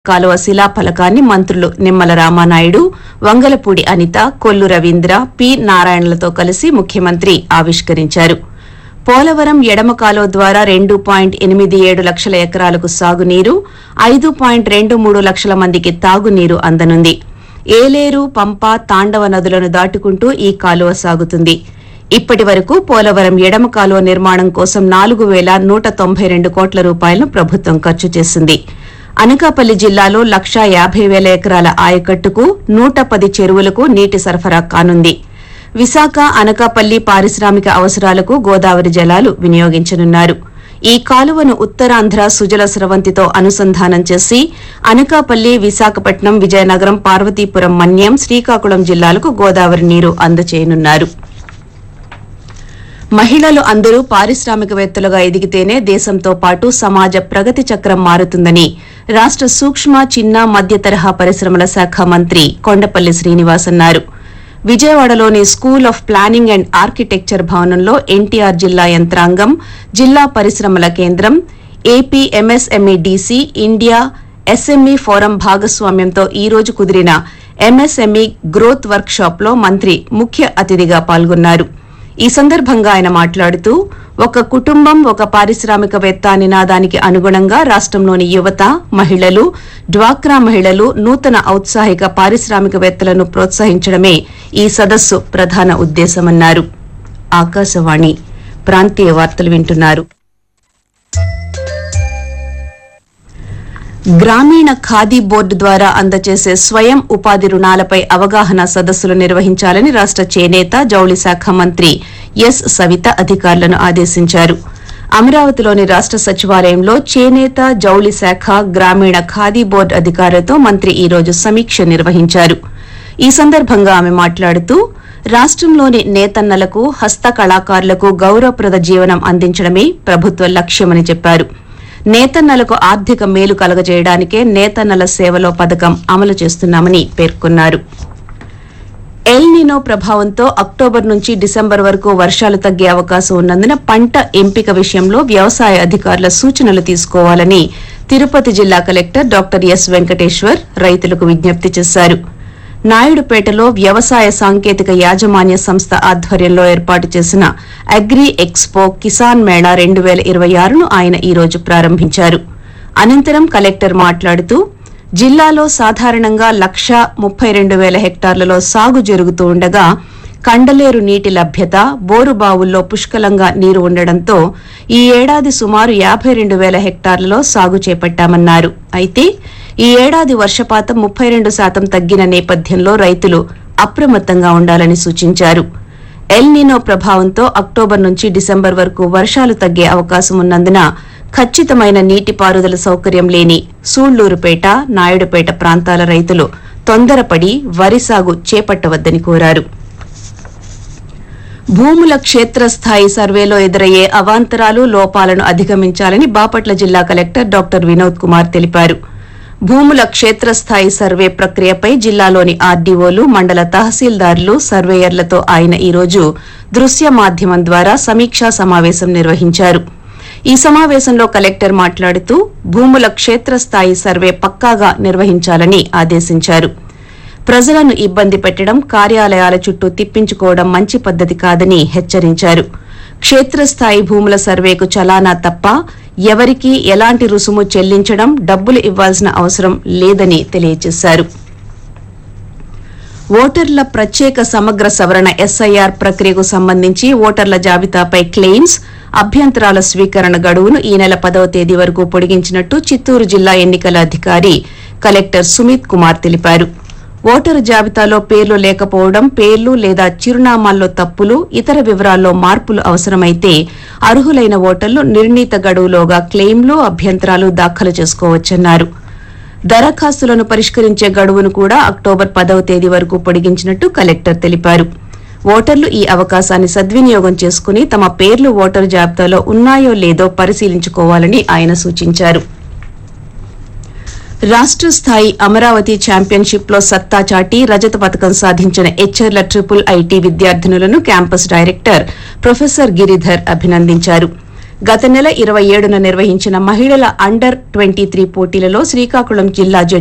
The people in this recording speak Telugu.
కాలువ శిలాఫలకాన్ని మంత్రులు నిమ్మల రామానాయుడు వంగలపూడి అనిత కొల్లు రవీంద్ర పి నారాయణలతో కలిసి ముఖ్యమంత్రి ఆవిష్కరించారు పోలవరం ఎడమ కాలువ ద్వారా రెండు పాయింట్ ఎనిమిది ఏడు లక్షల ఎకరాలకు సాగునీరు ఐదు పాయింట్ రెండు మూడు లక్షల మందికి తాగునీరు అందనుంది ఏలేరు పంప తాండవ నదులను దాటుకుంటూ ఈ కాలువ సాగుతుంది ఇప్పటి వరకు పోలవరం ఎడమ కాలువ నిర్మాణం కోసం నాలుగు వేల నూట తొంభై రెండు కోట్ల రూపాయలను ప్రభుత్వం ఖర్చు చేసింది అనకాపల్లి జిల్లాలో లక్షా యాభై వేల ఎకరాల ఆయకట్టుకు నూట పది చెరువులకు నీటి సరఫరా కానుంది విశాఖ అనకాపల్లి పారిశ్రామిక అవసరాలకు గోదావరి జలాలు వినియోగించనున్నారు ఈ కాలువను ఉత్తరాంధ్ర సుజల స్రవంతితో అనుసంధానం చేసి అనకాపల్లి విశాఖపట్నం విజయనగరం పార్వతీపురం మన్యం శ్రీకాకుళం జిల్లాలకు గోదావరి నీరు అందజేయనున్నారు మహిళలు అందరూ పారిశ్రామికవేత్తలుగా ఎదిగితేనే దేశంతో పాటు సమాజ ప్రగతి చక్రం మారుతుందని రాష్ట సూక్ష్మ చిన్న మధ్య తరహా పరిశ్రమల శాఖ మంత్రి కొండపల్లి శ్రీనివాస్ అన్నారు విజయవాడలోని school of planning and architecture భవనంలో ఎన్టీఆర్ జిల్లా యంత్రాంగం జిల్లా పరిశ్రమల కేంద్రం AP MSME DC India SME forum భాగస్వామ్యంతో ఈ రోజు కుదిరిన ఎంఎస్ఎంఈ గ్రోత్ వర్క్ షాప్ లో మంత్రి ముఖ్య అతిథిగా పాల్గొన్నారు ఈ సందర్భంగా ఆయన మాట్లాడుతూ ఒక కుటుంబం ఒక పారిశ్రామికవేత్త నినాదానికి అనుగుణంగా రాష్ట్రంలోని యువత మహిళలు డ్వాక్రా మహిళలు నూతన ఔత్సాహిక పారిశ్రామికవేత్తలను ప్రోత్సహించడమే ఈ సదస్సు ప్రధాన ఉద్దేశమన్నారు ఆకాశవాణి ప్రాంతీయ వార్తలు వింటున్నారు గ్రామీణ ఖాదీ బోర్డు ద్వారా అందజేసే స్వయం ఉపాధి రుణాలపై అవగాహన సదస్సులు నిర్వహించాలని రాష్ట చేనేత జౌళి శాఖ మంత్రి ఎస్ సవిత అధికారులను ఆదేశించారు అమరావతిలోని రాష్ట సచివాలయంలో చేనేత జౌళి శాఖ గ్రామీణ ఖాదీ బోర్డు అధికారులతో మంత్రి ఈ రోజు సమీక్ష నిర్వహించారు ఈ సందర్భంగా ఆమె మాట్లాడుతూ రాష్ట్రంలోని నేతన్నలకు హస్త కళాకారులకు గౌరవప్రద జీవనం అందించడమే ప్రభుత్వ లక్ష్యమని చెప్పారు నేతన్నలకు ఆర్థిక మేలు కలగజేయడానికే నేతన్నల సేవలో పథకం అమలు చేస్తున్నామని పేర్కొన్నారు ఎల్ నినో ప్రభావంతో అక్టోబర్ నుంచి డిసెంబర్ వరకు వర్షాలు తగ్గే అవకాశం ఉన్నందున పంట ఎంపిక విషయంలో వ్యవసాయ అధికారుల సూచనలు తీసుకోవాలని తిరుపతి జిల్లా కలెక్టర్ డాక్టర్ ఎస్ వెంకటేశ్వర్ రైతులకు విజ్ఞప్తి చేశారు నాయుడుపేటలో వ్యవసాయ సాంకేతిక యాజమాన్య సంస్థ ఆధ్వర్యంలో ఏర్పాటు చేసిన అగ్రి ఎక్స్పో కిసాన్ మేళా రెండు వేల ఇరవై ఆరును ఆయన ఈ రోజు ప్రారంభించారు అనంతరం కలెక్టర్ మాట్లాడుతూ జిల్లాలో సాధారణంగా లక్ష ముప్పై రెండు వేల హెక్టార్లలో సాగు జరుగుతూ ఉండగా కండలేరు నీటి లభ్యత బోరు బావుల్లో పుష్కలంగా నీరు ఉండడంతో ఈ ఏడాది సుమారు యాభై రెండు వేల హెక్టార్లలో సాగు చేపట్టామన్నారు అయితే ఈ ఏడాది వర్షపాతం ముప్పై రెండు శాతం తగ్గిన నేపథ్యంలో రైతులు అప్రమత్తంగా ఉండాలని సూచించారు ఎల్ నినో ప్రభావంతో అక్టోబర్ నుంచి డిసెంబర్ వరకు వర్షాలు తగ్గే అవకాశం ఉన్నందున ఖచ్చితమైన నీటిపారుదల సౌకర్యం లేని సూళ్లూరుపేట నాయుడుపేట ప్రాంతాల రైతులు తొందరపడి వరి సాగు చేపట్టవద్దని కోరారు భూముల క్షేత్రస్థాయి సర్వేలో ఎదురయ్యే అవాంతరాలు లోపాలను అధిగమించాలని బాపట్ల జిల్లా కలెక్టర్ డాక్టర్ వినోద్ కుమార్ తెలిపారు భూముల క్షేత్రస్థాయి సర్వే ప్రక్రియపై జిల్లాలోని ఆర్డీఓలు మండల తహసీల్దారులు సర్వేయర్లతో ఆయన ఈ రోజు దృశ్య మాధ్యమం ద్వారా సమీక్షా సమావేశం నిర్వహించారు ఈ సమావేశంలో కలెక్టర్ మాట్లాడుతూ భూముల క్షేత్రస్థాయి సర్వే పక్కాగా నిర్వహించాలని ఆదేశించారు ప్రజలను ఇబ్బంది పెట్టడం కార్యాలయాల చుట్టూ తిప్పించుకోవడం మంచి పద్దతి కాదని హెచ్చరించారు క్షేత్రస్థాయి భూముల సర్వేకు చలానా తప్ప ఎవరికీ ఎలాంటి రుసుము చెల్లించడం డబ్బులు ఇవ్వాల్సిన అవసరం లేదని తెలియజేశారు ఓటర్ల ప్రత్యేక సమగ్ర సవరణ ఎస్ఐఆర్ ప్రక్రియకు సంబంధించి ఓటర్ల జాబితాపై క్లెయిమ్స్ అభ్యంతరాల స్వీకరణ గడువును ఈ నెల పదవ తేదీ వరకు పొడిగించినట్టు చిత్తూరు జిల్లా ఎన్నికల అధికారి కలెక్టర్ సుమిత్ కుమార్ తెలిపారు ఓటరు జాబితాలో పేర్లు లేకపోవడం పేర్లు లేదా చిరునామాల్లో తప్పులు ఇతర వివరాల్లో మార్పులు అవసరమైతే అర్హులైన ఓటర్లు నిర్ణీత గడువులోగా క్లెయిమ్లు అభ్యంతరాలు దాఖలు చేసుకోవచ్చన్నారు దరఖాస్తులను పరిష్కరించే గడువును కూడా అక్టోబర్ పదవ తేదీ వరకు పొడిగించినట్టు కలెక్టర్ తెలిపారు ఓటర్లు ఈ అవకాశాన్ని సద్వినియోగం చేసుకుని తమ పేర్లు ఓటరు జాబితాలో ఉన్నాయో లేదో పరిశీలించుకోవాలని ఆయన సూచించారు రాష్ట్ర స్థాయి అమరావతి ఛాంపియన్షిప్ లో సత్తా చాటి రజత పథకం సాధించిన హెచ్ఆర్ల ట్రిపుల్ ఐటీ విద్యార్థినులను క్యాంపస్ డైరెక్టర్ ప్రొఫెసర్ గిరిధర్ అభినందించారు గత నెల ఇరవై ఏడున నిర్వహించిన మహిళల అండర్ ట్వంటీ త్రీ పోటీలలో శ్రీకాకుళం జిల్లా జడ్జి